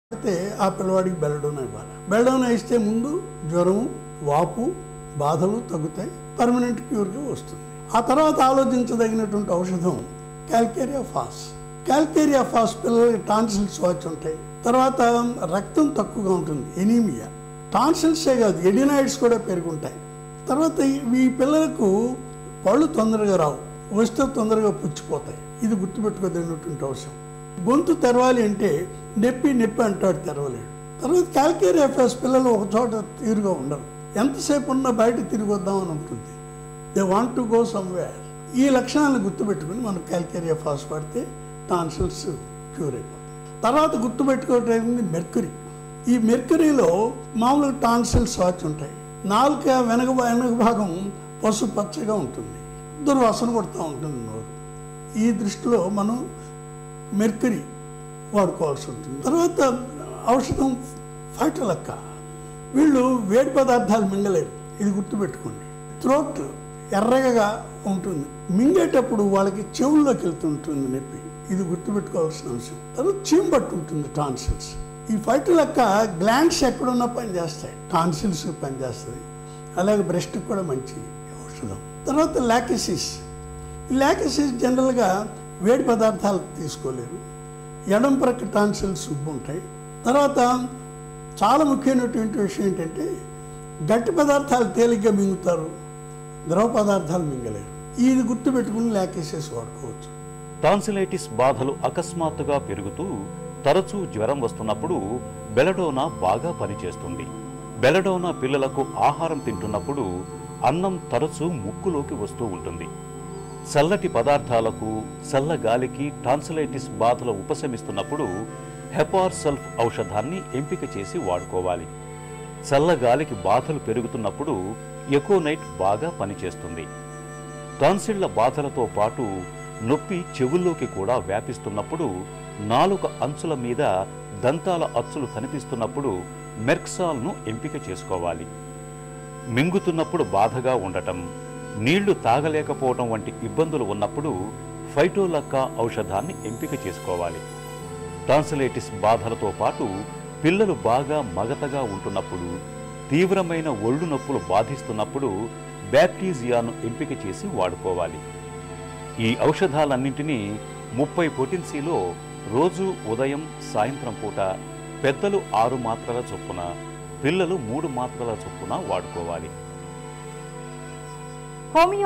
అయితే ఆ పిల్లవాడికి బెల్లడోనా ఇవ్వాలి బెల్లడోనా ఇస్తే ముందు జ్వరం వాపు బాధలు తగ్గుతాయి పర్మనెంట్ క్యూర్గా వస్తుంది ఆ తర్వాత ఆలోచించదగినటువంటి ఔషధం క్యాల్కేరియా ఫాస్ క్యాల్కేరియా ఫాస్ పిల్లలకి టాన్సిల్స్ వచ్చి ఉంటాయి తర్వాత రక్తం తక్కువగా ఉంటుంది ఎనీమియా టాన్సిల్సే కాదు ఎడినాయిడ్స్ కూడా పెరుగుంటాయి తర్వాత ఈ- ఈ పిల్లలకు పళ్ళు తొందరగా రావు వస్తే తొందరగా పుచ్చిపోతాయి ఇది గుర్తుపెట్టుకోదగినటువంటి అవసరం గొంతు తెరవాలి అంటే నొప్పి నొప్పి అంటాడు తెరవలేడు తర్వాత క్యాల్కేరియా ఫాస్ పిల్లలు ఒక చోట తీరుగా ఉండరు ఎంతసేపు ఉన్నా బయట తిరిగి వద్దామని ఉంటుంది they want to go somewhere ఈ లక్షణాలను గుర్తుపెట్టుకుని మనం క్యాల్కేరియా ఫాస్ వాడితే టాన్సిల్స్ క్యూర్ అయిపోతాయి తర్వాత గుర్తుపెట్టుకోవటం మెర్కురీ ఈ మెర్కురీలో మామూలుగా టాన్సిల్స్ వాచ్ ఉంటాయి నాలుక వెనక వెనక భాగం పసుపు పచ్చగా ఉంటుంది దుర్వాసన కొడుతూ ఉంటుంది నోరు ఈ దృష్టిలో మనం మెర్కరీ వాడుకోవాల్సి ఉంటుంది తర్వాత ఔషధం ఫైటలక్క వీళ్ళు వేడి పదార్థాలు మింగలేరు ఇది గుర్తుపెట్టుకోండి థ్రోట్ ఎర్రగా ఉంటుంది మింగేటప్పుడు వాళ్ళకి చెవుల్లోకి వెళ్తుంటుంది నొప్పి ఇది గుర్తుపెట్టుకోవాల్సిన అంశం తర్వాత చీమ్ పట్టు ఉంటుంది టాన్సిల్స్ ఈ ఫైటలక్క గ్లాండ్స్ ఎక్కడున్నా పనిచేస్తాయి టాన్సిల్స్ పనిచేస్తుంది అలాగే బ్రెస్ట్కి కూడా మంచి ఔషధం తర్వాత లాకిసిస్ లాకిసిస్ జనరల్గా వేడి పదార్థాలు తీసుకోలేరు ఎడం ప్రక్క టాన్సిల్స్ ఉబ్బు ఉంటాయి తర్వాత చాలా ముఖ్యమైనటువంటి విషయం ఏంటంటే గట్టి పదార్థాలు తేలిగ్గా మింగుతారు ద్రవ పదార్థాలు మింగలేరు ఇది గుర్తుపెట్టుకుని లాకేసెస్ వాడుకోవచ్చు టాన్సిలైటిస్ బాధలు అకస్మాత్తుగా పెరుగుతూ తరచూ జ్వరం వస్తున్నప్పుడు బెలడోనా బాగా పనిచేస్తుంది బెలడోనా పిల్లలకు ఆహారం తింటున్నప్పుడు అన్నం తరచూ ముక్కులోకి వస్తూ ఉంటుంది చల్లటి పదార్థాలకు చల్ల గాలికి టాన్సిలైటిస్ బాధలు ఉపశమిస్తున్నప్పుడు హెపార్ సల్ఫ్ ఔషధాన్ని ఎంపిక చేసి వాడుకోవాలి చల్ల గాలికి బాధలు పెరుగుతున్నప్పుడు ఎకోనైట్ బాగా పనిచేస్తుంది టాన్సిళ్ల బాధలతో పాటు నొప్పి చెవుల్లోకి కూడా వ్యాపిస్తున్నప్పుడు నాలుక అంచుల మీద దంతాల అచ్చులు కనిపిస్తున్నప్పుడు మెర్క్సాల్ను ఎంపిక చేసుకోవాలి మింగుతున్నప్పుడు బాధగా ఉండటం నీళ్లు తాగలేకపోవటం వంటి ఇబ్బందులు ఉన్నప్పుడు ఫైటోలక్క ఔషధాన్ని ఎంపిక చేసుకోవాలి టాన్సిలైటిస్ బాధలతో పాటు పిల్లలు బాగా మగతగా ఉంటున్నప్పుడు తీవ్రమైన ఒళ్ళు నొప్పులు బాధిస్తున్నప్పుడు బ్యాప్టీజియాను ఎంపిక చేసి వాడుకోవాలి ఈ ఔషధాలన్నింటినీ ముప్పై పొటెన్సీలో రోజు ఉదయం సాయంత్రం పూట పెద్దలు ఆరు మాత్రల చొప్పున పిల్లలు మూడు మాత్రల చొప్పున వాడుకోవాలి హోమియో